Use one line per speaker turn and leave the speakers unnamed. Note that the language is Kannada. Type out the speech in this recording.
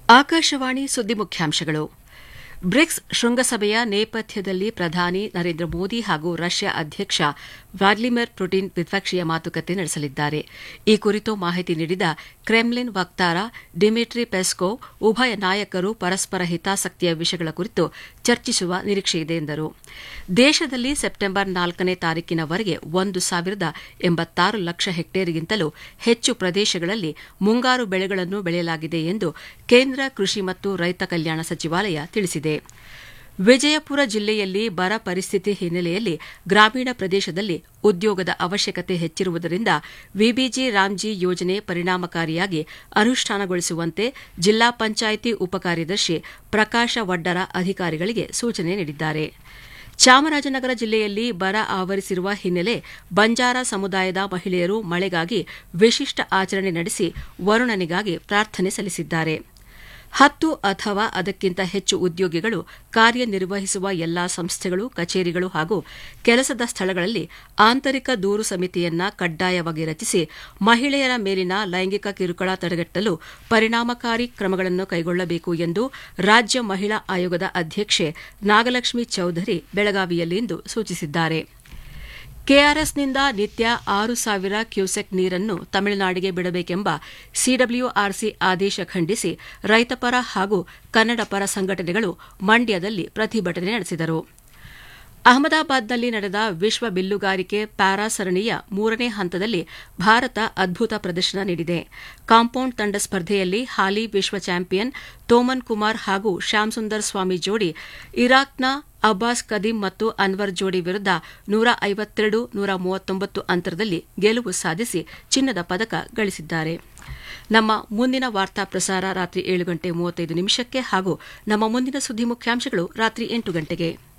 ಆಕಾಶವಾಣಿ ಸುದ್ದಿ ಮುಖ್ಯಾಂಶಗಳು ಬ್ರಿಕ್ಸ್ ಶೃಂಗಸಭೆಯ ನೇಪಥ್ಯದಲ್ಲಿ ಪ್ರಧಾನಿ ನರೇಂದ್ರ ಮೋದಿ ಹಾಗೂ ರಷ್ಯಾ ಅಧ್ಯಕ್ಷ ವ್ಲಾದಿಮಿರ್ ಪುಟಿನ್ ದ್ವಿಪಕ್ಷೀಯ ಮಾತುಕತೆ ನಡೆಸಲಿದ್ದಾರೆ ಈ ಕುರಿತು ಮಾಹಿತಿ ನೀಡಿದ ಕ್ರೆಮ್ಲಿನ್ ವಕ್ತಾರ ಡಿಮಿಟ್ರಿ ಪೆಸ್ಕೋವ್ ಉಭಯ ನಾಯಕರು ಪರಸ್ಪರ ಹಿತಾಸಕ್ತಿಯ ವಿಷಯಗಳ ಕುರಿತು ಚರ್ಚಿಸುವ ನಿರೀಕ್ಷೆಯಿದೆ ಎಂದರು ದೇಶದಲ್ಲಿ ಸೆಪ್ಟೆಂಬರ್ ನಾಲ್ಕನೇ ತಾರೀಕಿನವರೆಗೆ ಒಂದು ಸಾವಿರದ ಎಂಬತ್ತಾರು ಲಕ್ಷ ಹೆಕ್ಟೇರ್ಗಿಂತಲೂ ಹೆಚ್ಚು ಪ್ರದೇಶಗಳಲ್ಲಿ ಮುಂಗಾರು ಬೆಳೆಗಳನ್ನು ಬೆಳೆಯಲಾಗಿದೆ ಎಂದು ಕೇಂದ್ರ ಕೃಷಿ ಮತ್ತು ರೈತ ಕಲ್ಯಾಣ ಸಚಿವಾಲಯ ತಿಳಿಸಿದೆ ವಿಜಯಪುರ ಜಿಲ್ಲೆಯಲ್ಲಿ ಬರ ಪರಿಸ್ಥಿತಿ ಹಿನ್ನೆಲೆಯಲ್ಲಿ ಗ್ರಾಮೀಣ ಪ್ರದೇಶದಲ್ಲಿ ಉದ್ಯೋಗದ ಅವಶ್ಯಕತೆ ಹೆಚ್ಚಿರುವುದರಿಂದ ವಿಬಿಜಿ ರಾಮ್ಜಿ ಯೋಜನೆ ಪರಿಣಾಮಕಾರಿಯಾಗಿ ಅನುಷ್ಠಾನಗೊಳಿಸುವಂತೆ ಜಿಲ್ಲಾ ಪಂಚಾಯಿತಿ ಉಪಕಾರ್ಯದರ್ಶಿ ಪ್ರಕಾಶ ವಡ್ಡರ ಅಧಿಕಾರಿಗಳಿಗೆ ಸೂಚನೆ ನೀಡಿದ್ದಾರೆ ಚಾಮರಾಜನಗರ ಜಿಲ್ಲೆಯಲ್ಲಿ ಬರ ಆವರಿಸಿರುವ ಹಿನ್ನೆಲೆ ಬಂಜಾರ ಸಮುದಾಯದ ಮಹಿಳೆಯರು ಮಳೆಗಾಗಿ ವಿಶಿಷ್ಟ ಆಚರಣೆ ನಡೆಸಿ ವರುಣನಿಗಾಗಿ ಪ್ರಾರ್ಥನೆ ಸಲ್ಲಿಸಿದ್ದಾರೆ ಹತ್ತು ಅಥವಾ ಅದಕ್ಕಿಂತ ಹೆಚ್ಚು ಉದ್ಯೋಗಿಗಳು ಕಾರ್ಯನಿರ್ವಹಿಸುವ ಎಲ್ಲಾ ಸಂಸ್ಥೆಗಳು ಕಚೇರಿಗಳು ಹಾಗೂ ಕೆಲಸದ ಸ್ಥಳಗಳಲ್ಲಿ ಆಂತರಿಕ ದೂರು ಸಮಿತಿಯನ್ನ ಕಡ್ಡಾಯವಾಗಿ ರಚಿಸಿ ಮಹಿಳೆಯರ ಮೇಲಿನ ಲೈಂಗಿಕ ಕಿರುಕುಳ ತಡೆಗಟ್ಟಲು ಪರಿಣಾಮಕಾರಿ ಕ್ರಮಗಳನ್ನು ಕೈಗೊಳ್ಳಬೇಕು ಎಂದು ರಾಜ್ಯ ಮಹಿಳಾ ಆಯೋಗದ ಅಧ್ಯಕ್ಷೆ ನಾಗಲಕ್ಷ್ಮಿ ಚೌಧರಿ ಬೆಳಗಾವಿಯಲ್ಲಿಂದು ಸೂಚಿಸಿದ್ದಾರೆ ಕೆಆರ್ಎಸ್ನಿಂದ ನಿತ್ಯ ಆರು ಸಾವಿರ ಕ್ಯೂಸೆಕ್ ನೀರನ್ನು ತಮಿಳುನಾಡಿಗೆ ಬಿಡಬೇಕೆಂಬ ಸಿಡಬ್ಲ್ಯೂಆರ್ಸಿ ಆದೇಶ ಖಂಡಿಸಿ ರೈತಪರ ಹಾಗೂ ಕನ್ನಡ ಪರ ಸಂಘಟನೆಗಳು ಮಂಡ್ಯದಲ್ಲಿ ಪ್ರತಿಭಟನೆ ನಡೆಸಿದರು ಅಹಮದಾಬಾದ್ನಲ್ಲಿ ನಡೆದ ವಿಶ್ವ ಬಿಲ್ಲುಗಾರಿಕೆ ಪ್ಯಾರಾ ಸರಣಿಯ ಮೂರನೇ ಹಂತದಲ್ಲಿ ಭಾರತ ಅದ್ಭುತ ಪ್ರದರ್ಶನ ನೀಡಿದೆ ಕಾಂಪೌಂಡ್ ತಂಡ ಸ್ಪರ್ಧೆಯಲ್ಲಿ ಹಾಲಿ ವಿಶ್ವ ಚಾಂಪಿಯನ್ ತೋಮನ್ ಕುಮಾರ್ ಹಾಗೂ ಶ್ಯಾಮ್ ಸುಂದರ್ ಸ್ವಾಮಿ ಜೋಡಿ ಇರಾಕ್ನ ಅಬ್ಬಾಸ್ ಕದೀಂ ಮತ್ತು ಅನ್ವರ್ ಜೋಡಿ ವಿರುದ್ಧ ನೂರ ಐವತ್ತೆರಡು ನೂರ ಮೂವತ್ತೊಂಬತ್ತು ಅಂತರದಲ್ಲಿ ಗೆಲುವು ಸಾಧಿಸಿ ಚಿನ್ನದ ಪದಕ ಗಳಿಸಿದ್ದಾರೆ ನಮ್ಮ ಮುಂದಿನ ವಾರ್ತಾ ಪ್ರಸಾರ ರಾತ್ರಿ ಏಳು ಗಂಟೆ ಮೂವತ್ತೈದು ನಿಮಿಷಕ್ಕೆ ಹಾಗೂ ನಮ್ಮ ಮುಂದಿನ ಸುದ್ದಿ ಮುಖ್ಯಾಂಶಗಳು ರಾತ್ರಿ ಎಂಟು ಗಂಟೆಗೆ